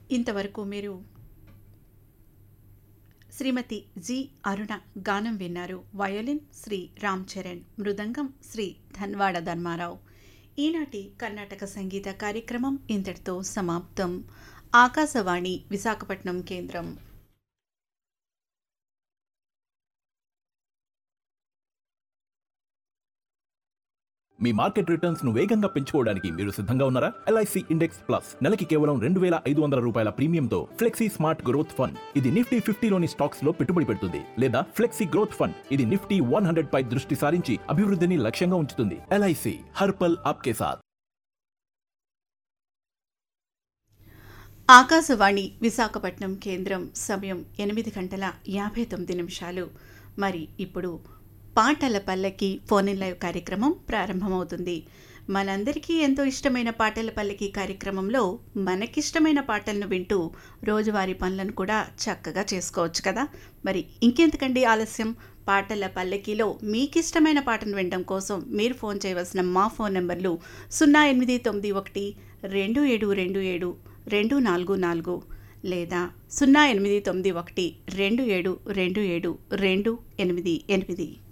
ఇంతవరకు మీరు శ్రీమతి జి అరుణ గానం విన్నారు వయోలిన్ శ్రీ రామ్ చరణ్ మృదంగం శ్రీ ధన్వాడ ధర్మారావు ఈనాటి కర్ణాటక సంగీత కార్యక్రమం ఇంతటితో సమాప్తం ఆకాశవాణి విశాఖపట్నం కేంద్రం మీ మార్కెట్ రిటర్న్స్ ను వేగంగా పెంచుకోవడానికి మీరు సిద్ధంగా ఉన్నారా ఎల్ఐసి ఇండెక్స్ ప్లస్ నెలకి కేవలం రెండు వేల ఐదు వందల రూపాయల ప్రీమియంతో ఫ్లెక్సీ స్మార్ట్ గ్రోత్ ఫండ్ ఇది నిఫ్టీ ఫిఫ్టీలోని స్టాక్స్ లో పెట్టుబడి పెడుతుంది లేదా ఫ్లెక్సీ గ్రోత్ ఫండ్ ఇది నిఫ్టీ వన్ హండ్రెడ్ పై దృష్టి సారించి అభివృద్ధిని లక్ష్యంగా ఉంచుతుంది ఎల్ఐసి హర్పల్ ఆప్కే సాత్ ఆకాశవాణి విశాఖపట్నం కేంద్రం సమయం ఎనిమిది గంటల యాభై తొమ్మిది నిమిషాలు మరి ఇప్పుడు పాటల పల్లకి ఫోన్ ఇన్ లైవ్ కార్యక్రమం ప్రారంభమవుతుంది మనందరికీ ఎంతో ఇష్టమైన పాటల పల్లకి కార్యక్రమంలో మనకిష్టమైన పాటలను వింటూ రోజువారీ పనులను కూడా చక్కగా చేసుకోవచ్చు కదా మరి ఇంకెందుకండి ఆలస్యం పాటల పల్లకిలో మీకిష్టమైన పాటను వినడం కోసం మీరు ఫోన్ చేయవలసిన మా ఫోన్ నెంబర్లు సున్నా ఎనిమిది తొమ్మిది ఒకటి రెండు ఏడు రెండు ఏడు రెండు నాలుగు నాలుగు లేదా సున్నా ఎనిమిది తొమ్మిది ఒకటి రెండు ఏడు రెండు ఏడు రెండు ఎనిమిది ఎనిమిది